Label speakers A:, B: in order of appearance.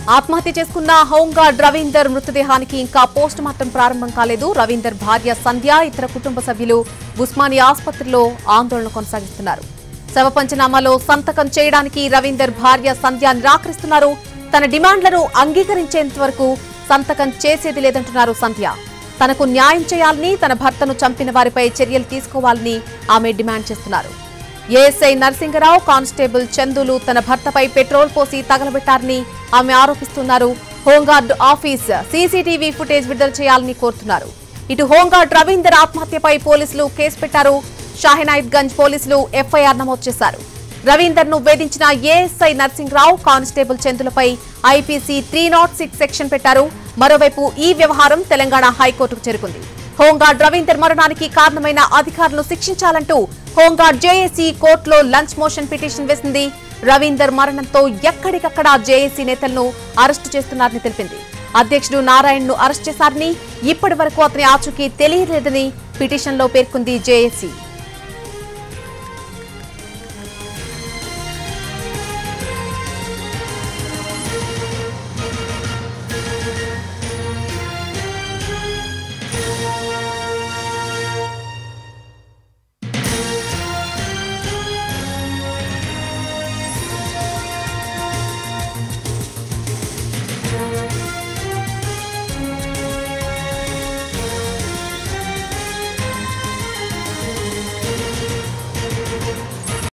A: ఆత్మహత్య చేసుకున్న హోంగార్డ్ రవీందర్ మృతదేహానికి ఇంకా పోస్ట్ మార్టం ప్రారంభం కాలేదు రవీందర్ భార్య సంధ్య ఇతర కుటుంబ సభ్యులు ఉస్మానియా ఆసుపత్రిలో ఆందోళన కొనసాగిస్తున్నారు శవ పంచనామాలో సంతకం చేయడానికి రవీందర్ భార్య సంధ్య నిరాకరిస్తున్నారు తన డిమాండ్లను అంగీకరించేంత వరకు సంతకం చేసేది లేదంటున్నారు సంధ్య తనకు న్యాయం చేయాలని తన భర్తను చంపిన వారిపై చర్యలు తీసుకోవాలని ఆమె డిమాండ్ చేస్తున్నారు ఏఎస్ఐ నరసింగరావు కానిస్టేబుల్ చందులు తన భర్తపై పెట్రోల్ పోసి తగలబెట్టారని ఆమె ఆరోపిస్తున్నారు హోంగార్డ్ ఆఫీస్ సీసీటీవీ ఫుటేజ్ విడుదల చేయాలని కోరుతున్నారు ఇటు హోంగార్డ్ రవీందర్ ఆత్మహత్యపై పోలీసులు కేసు పెట్టారు షాహినాయిద్ గంజ్ పోలీసులు ఎఫ్ఐఆర్ నమోదు చేశారు రవీందర్ ను వేధించిన ఏఎస్ఐ నర్సింగ్రావు కానిస్టేబుల్ చందులపై IPC three not six section పెట్టారు మరోవైపు ఈ వ్యవహారం తెలంగాణ హైకోర్టుకు చేరుకుంది హోంగార్డ్ రవీందర్ మరణానికి కారణమైన అధికారులను శిక్షించాలంటూ హోంగార్డ్ జేఏసీ కోర్టులో లంచ్ మోషన్ పిటిషన్ వేసింది రవీందర్ మరణంతో ఎక్కడికక్కడ జేఏసీ నేతలను అరెస్టు చేస్తున్నారని తెలిపింది అధ్యక్షుడు నారాయణ్ ను అరెస్ట్ చేశారని ఇప్పటి వరకు అతని ఆచూకీ తెలియలేదని పిటిషన్లో పేర్కొంది జేఏసీ